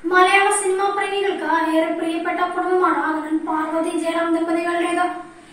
മലയാള സിനിമാ പ്രേമികൾക്ക് ഏറെ പ്രിയപ്പെട്ട കുടുംബമാണ് നടൻ പാർവതി ജയറാം ദമ്പതികളുടേത്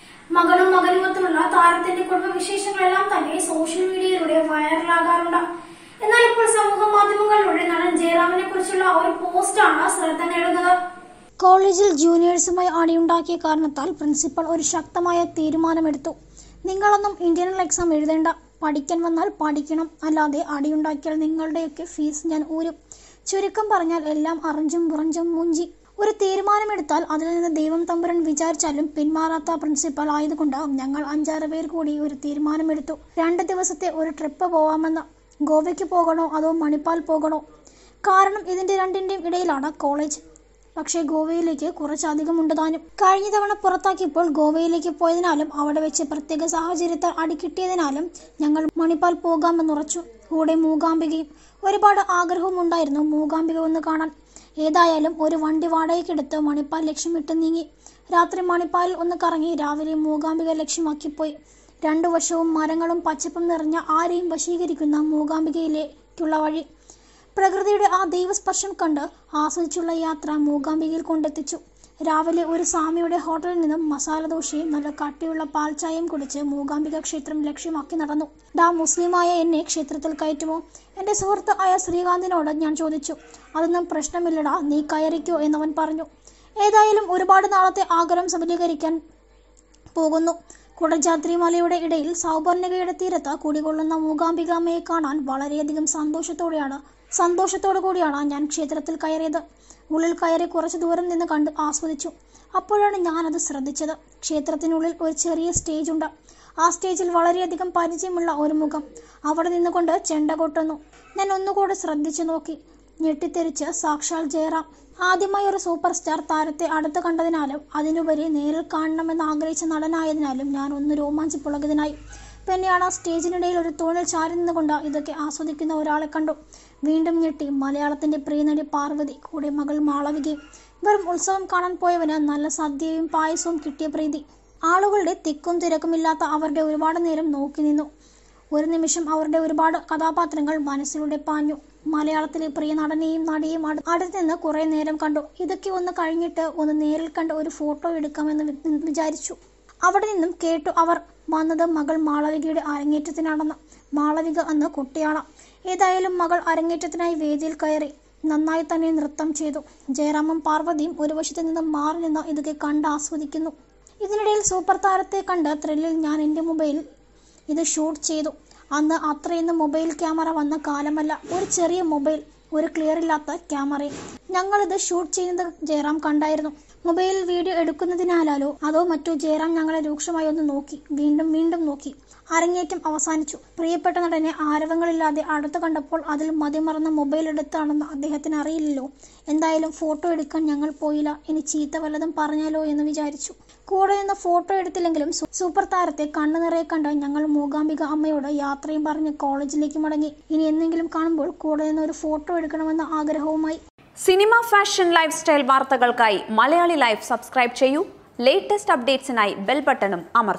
മകനും മകനുമൊത്തുമുള്ള താരത്തിന്റെ കുടുംബവിശേഷങ്ങളെല്ലാം തന്നെ സോഷ്യൽ മീഡിയയിലൂടെ വൈറലാകാറുണ്ട് എന്നാൽ ഇപ്പോൾ സമൂഹ മാധ്യമങ്ങളിലൂടെ നടൻ ജയറാമിനെ കുറിച്ചുള്ള ഒരു പോസ്റ്റാണ് ശ്രദ്ധ നേടുന്നത് കോളേജിൽ ജൂനിയേഴ്സുമായി അടിയുണ്ടാക്കിയ കാരണത്താൽ പ്രിൻസിപ്പൽ ഒരു ശക്തമായ തീരുമാനമെടുത്തു നിങ്ങളൊന്നും ഇന്റേണൽ എക്സാം എഴുതേണ്ട പഠിക്കാൻ വന്നാൽ പഠിക്കണം അല്ലാതെ അടിയുണ്ടാക്കിയാൽ നിങ്ങളുടെയൊക്കെ ഫീസ് ഞാൻ ഊരും ചുരുക്കം പറഞ്ഞാൽ എല്ലാം അറിഞ്ചും പുറഞ്ചും മൂഞ്ചി ഒരു തീരുമാനമെടുത്താൽ അതിൽ നിന്ന് ദൈവം തമ്പുരൻ വിചാരിച്ചാലും പിന്മാറാത്ത പ്രിൻസിപ്പൽ ആയതുകൊണ്ട് ഞങ്ങൾ അഞ്ചാറ് പേർ കൂടി ഒരു തീരുമാനമെടുത്തു രണ്ട് ദിവസത്തെ ഒരു ട്രിപ്പ് പോവാമെന്ന് ഗോവയ്ക്ക് പോകണോ അതോ മണിപ്പാൽ പോകണോ കാരണം ഇതിന്റെ രണ്ടിന്റെയും ഇടയിലാണ് കോളേജ് പക്ഷേ ഗോവയിലേക്ക് കുറച്ചധികം ഉണ്ട് താനും കഴിഞ്ഞ തവണ പുറത്താക്കിയപ്പോൾ ഗോവയിലേക്ക് പോയതിനാലും അവിടെ വെച്ച് പ്രത്യേക സാഹചര്യത്താൽ അടിക്കിട്ടിയതിനാലും ഞങ്ങൾ മണിപ്പാൽ പോകാമെന്നുറച്ചു കൂടെ മൂകാംബികയും ഒരുപാട് ആഗ്രഹവും ഉണ്ടായിരുന്നു മൂകാംബിക ഒന്ന് കാണാൻ ഏതായാലും ഒരു വണ്ടി വാടകയ്ക്കെടുത്ത് മണിപ്പാൽ ലക്ഷ്യമിട്ട് നീങ്ങി രാത്രി മണിപ്പാലിൽ ഒന്ന് കറങ്ങി രാവിലെ മൂകാംബിക ലക്ഷ്യമാക്കിപ്പോയി രണ്ടു വശവും മരങ്ങളും പച്ചപ്പും നിറഞ്ഞ ആരെയും വശീകരിക്കുന്ന മൂകാംബികയിലേക്കുള്ള വഴി പ്രകൃതിയുടെ ആ ദൈവസ്പർശം കണ്ട് ആസ്വദിച്ചുള്ള യാത്ര മൂകാംബികയിൽ കൊണ്ടെത്തിച്ചു രാവിലെ ഒരു സ്വാമിയുടെ ഹോട്ടലിൽ നിന്നും മസാല ദോശയും നല്ല കട്ടിയുള്ള പാൽച്ചായയും കുടിച്ച് മൂകാംബിക ക്ഷേത്രം ലക്ഷ്യമാക്കി നടന്നു ഡാ മുസ്ലിമായ എന്നെ ക്ഷേത്രത്തിൽ കയറ്റുമോ എന്റെ സുഹൃത്ത് ആയ ശ്രീകാന്തിനോട് ഞാൻ ചോദിച്ചു അതൊന്നും പ്രശ്നമില്ലടാ നീ കയറിക്കോ എന്നവൻ പറഞ്ഞു ഏതായാലും ഒരുപാട് നാളത്തെ ആഗ്രഹം സബലീകരിക്കാൻ പോകുന്നു കുടജാത്രി മലയുടെ ഇടയിൽ സൗപർണികയുടെ തീരത്ത് കുടികൊള്ളുന്ന മൂകാംബികാമ്മയെ കാണാൻ വളരെയധികം സന്തോഷത്തോടെയാണ് സന്തോഷത്തോടു കൂടിയാണ് ഞാൻ ക്ഷേത്രത്തിൽ കയറിയത് ഉള്ളിൽ കയറി കുറച്ചു ദൂരം നിന്ന് കണ്ട് ആസ്വദിച്ചു അപ്പോഴാണ് ഞാനത് ശ്രദ്ധിച്ചത് ക്ഷേത്രത്തിനുള്ളിൽ ഒരു ചെറിയ സ്റ്റേജ് ഉണ്ട് ആ സ്റ്റേജിൽ വളരെയധികം പരിചയമുള്ള ഒരു മുഖം അവിടെ നിന്നുകൊണ്ട് ചെണ്ട കൊട്ടുന്നു ഞാൻ ഒന്നുകൂടെ ശ്രദ്ധിച്ചു നോക്കി ഞെട്ടിത്തെറിച്ച് സാക്ഷാൽ ജയറാം ആദ്യമായി ഒരു സൂപ്പർ സ്റ്റാർ താരത്തെ അടുത്ത് കണ്ടതിനാലും അതിനുപരി നേരിൽ കാണണമെന്ന് ആഗ്രഹിച്ച നടനായതിനാലും ഞാൻ ഒന്ന് രോമാഞ്ചിപ്പുളകിതനായി പിന്നെയാണ് ആ സ്റ്റേജിനിടയിൽ ഒരു തൂണിൽ ചാരി നിന്നുകൊണ്ട് ഇതൊക്കെ ആസ്വദിക്കുന്ന ഒരാളെ കണ്ടു വീണ്ടും ഞെട്ടി മലയാളത്തിന്റെ പ്രിയനടി പാർവതി കൂടെ മകൾ മാളവികയും വെറും ഉത്സവം കാണാൻ പോയവന് നല്ല സദ്യയും പായസവും കിട്ടിയ പ്രീതി ആളുകളുടെ തിക്കും തിരക്കുമില്ലാത്ത അവരുടെ ഒരുപാട് നേരം നോക്കി നിന്നു ഒരു നിമിഷം അവരുടെ ഒരുപാട് കഥാപാത്രങ്ങൾ മനസ്സിലൂടെ പാഞ്ഞു മലയാളത്തിലെ പ്രിയ നടനെയും നടിയും അടു- അടുത്ത് നിന്ന് കുറെ നേരം കണ്ടു ഇതൊക്കെ ഒന്ന് കഴിഞ്ഞിട്ട് ഒന്ന് നേരിൽ കണ്ട് ഒരു ഫോട്ടോ എടുക്കാമെന്ന് വി- വിചാരിച്ചു അവിടെ നിന്നും കേട്ടു അവർ വന്നത് മകൾ മാളവികയുടെ അരങ്ങേറ്റത്തിനാണെന്ന് മാളവിക അന്ന് കുട്ടിയാണ് ഏതായാലും മകൾ അരങ്ങേറ്റത്തിനായി വേദിയിൽ കയറി നന്നായി തന്നെ നൃത്തം ചെയ്തു ജയറാമും പാർവതിയും ഒരു വശത്ത് നിന്നും മാറി നിന്ന് ഇതൊക്കെ കണ്ട് ആസ്വദിക്കുന്നു ഇതിനിടയിൽ സൂപ്പർ താരത്തെ കണ്ട് ത്രില്ലിൽ ഞാൻ എൻ്റെ മൊബൈൽ ഇത് ഷൂട്ട് ചെയ്തു അന്ന് അത്രയൊന്നും മൊബൈൽ ക്യാമറ വന്ന കാലമല്ല ഒരു ചെറിയ മൊബൈൽ ഒരു ക്ലിയർ ഇല്ലാത്ത ക്യാമറയും ഞങ്ങളിത് ഷൂട്ട് ചെയ്യുന്നത് ജയറാം കണ്ടായിരുന്നു മൊബൈലിൽ വീഡിയോ എടുക്കുന്നതിനാലാലോ അതോ മറ്റോ ജയറാം ഞങ്ങളെ രൂക്ഷമായി ഒന്ന് നോക്കി വീണ്ടും വീണ്ടും നോക്കി അരങ്ങേറ്റം അവസാനിച്ചു പ്രിയപ്പെട്ട നടനെ ആരവങ്ങളില്ലാതെ അടുത്ത് കണ്ടപ്പോൾ അതിൽ മതിമറന്ന മൊബൈൽ എടുത്താണെന്ന് അദ്ദേഹത്തിന് അറിയില്ലല്ലോ എന്തായാലും ഫോട്ടോ എടുക്കാൻ ഞങ്ങൾ പോയില്ല ഇനി ചീത്ത വല്ലതും പറഞ്ഞാലോ എന്ന് വിചാരിച്ചു കൂടെ നിന്ന് ഫോട്ടോ എടുത്തില്ലെങ്കിലും സു- സൂപ്പർ താരത്തെ കണ്ണു നിറയെ കണ്ട് ഞങ്ങൾ മൂകാംബിക അമ്മയോട് യാത്രയും പറഞ്ഞ് കോളേജിലേക്ക് മടങ്ങി ഇനി എന്തെങ്കിലും കാണുമ്പോൾ കൂടെ നിന്ന് ഒരു ഫോട്ടോ എടുക്കണമെന്ന ആഗ്രഹവുമായി സിനിമ ഫാഷൻ ലൈഫ് സ്റ്റൈൽ വാർത്തകൾക്കായി മലയാളി ലൈഫ് സബ്സ്ക്രൈബ് ചെയ്യൂ ലേറ്റസ്റ്റ് അപ്ഡേറ്റ്സിനായി ബെൽ ബട്ടണും അമർത്തുക